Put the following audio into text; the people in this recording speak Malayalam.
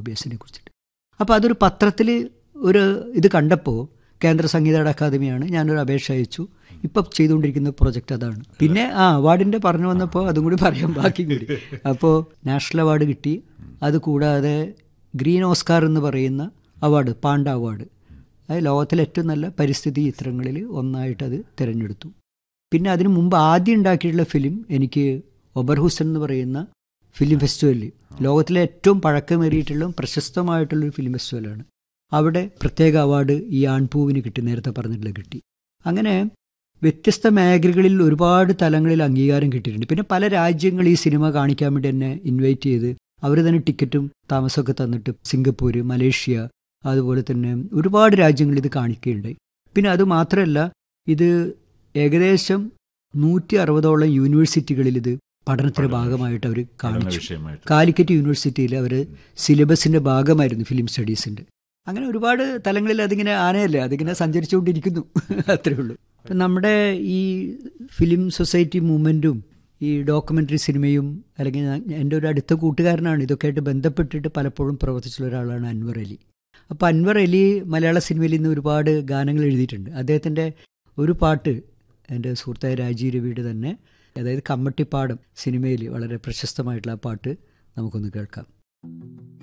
അബിയസിനെ കുറിച്ചിട്ട് അപ്പോൾ അതൊരു പത്രത്തിൽ ഒരു ഇത് കണ്ടപ്പോൾ കേന്ദ്ര സംഗീത അക്കാദമിയാണ് ഞാനൊരു അപേക്ഷ അയച്ചു ഇപ്പം ചെയ്തുകൊണ്ടിരിക്കുന്ന പ്രൊജക്റ്റ് അതാണ് പിന്നെ ആ അവാർഡിൻ്റെ പറഞ്ഞു വന്നപ്പോൾ അതും കൂടി പറയാം ബാക്കി കൂടി അപ്പോൾ നാഷണൽ അവാർഡ് കിട്ടി അത് കൂടാതെ ഗ്രീൻ ഓസ്കാർ എന്ന് പറയുന്ന അവാർഡ് പാണ്ട അവാർഡ് അത് ലോകത്തിലെ ഏറ്റവും നല്ല പരിസ്ഥിതി ചിത്രങ്ങളിൽ ഒന്നായിട്ട് അത് തിരഞ്ഞെടുത്തു പിന്നെ അതിനു മുമ്പ് ആദ്യം ഉണ്ടാക്കിയിട്ടുള്ള ഫിലിം എനിക്ക് ഒബർഹുസൻ എന്ന് പറയുന്ന ഫിലിം ഫെസ്റ്റിവലിൽ ലോകത്തിലെ ഏറ്റവും പഴക്കമേറിയിട്ടുള്ള പ്രശസ്തമായിട്ടുള്ള ഒരു ഫിലിം ഫെസ്റ്റിവലാണ് അവിടെ പ്രത്യേക അവാർഡ് ഈ ആൺപൂവിന് കിട്ടി നേരത്തെ പറഞ്ഞിട്ടുള്ള കിട്ടി അങ്ങനെ വ്യത്യസ്ത മേഖലകളിൽ ഒരുപാട് തലങ്ങളിൽ അംഗീകാരം കിട്ടിയിട്ടുണ്ട് പിന്നെ പല രാജ്യങ്ങൾ ഈ സിനിമ കാണിക്കാൻ വേണ്ടി എന്നെ ഇൻവൈറ്റ് ചെയ്ത് അവർ തന്നെ ടിക്കറ്റും താമസമൊക്കെ തന്നിട്ട് സിംഗപ്പൂർ മലേഷ്യ അതുപോലെ തന്നെ ഒരുപാട് രാജ്യങ്ങൾ ഇത് കാണിക്കുകയുണ്ടായി പിന്നെ അത് മാത്രമല്ല ഇത് ഏകദേശം നൂറ്റി അറുപതോളം യൂണിവേഴ്സിറ്റികളിൽ ഇത് പഠനത്തിന്റെ ഭാഗമായിട്ട് അവർ കാണിച്ചു വിഷയമായിട്ട് കാലിക്കറ്റ് യൂണിവേഴ്സിറ്റിയിൽ അവർ സിലബസിന്റെ ഭാഗമായിരുന്നു ഫിലിം സ്റ്റഡീസിന്റെ അങ്ങനെ ഒരുപാട് തലങ്ങളിൽ അതിങ്ങനെ ആനയല്ലേ അതിങ്ങനെ സഞ്ചരിച്ചുകൊണ്ടിരിക്കുന്നു അത്രേ ഉള്ളൂ അപ്പം നമ്മുടെ ഈ ഫിലിം സൊസൈറ്റി മൂവ്മെൻറ്റും ഈ ഡോക്യുമെൻ്ററി സിനിമയും അല്ലെങ്കിൽ ഞാൻ- എൻ്റെ ഒരു അടുത്ത കൂട്ടുകാരനാണ് ഇതൊക്കെ ആയിട്ട് ബന്ധപ്പെട്ടിട്ട് പലപ്പോഴും പ്രവർത്തിച്ചുള്ള ഒരാളാണ് അൻവർ അലി അപ്പോൾ അൻവർ അലി മലയാള സിനിമയിൽ നിന്ന് ഒരുപാട് ഗാനങ്ങൾ എഴുതിയിട്ടുണ്ട് അദ്ദേഹത്തിൻ്റെ ഒരു പാട്ട് എൻ്റെ സുഹൃത്തായ രാജീവ് രവിയുടെ തന്നെ അതായത് കമ്മട്ടിപ്പാടം സിനിമയിൽ വളരെ പ്രശസ്തമായിട്ടുള്ള ആ പാട്ട് നമുക്കൊന്ന് കേൾക്കാം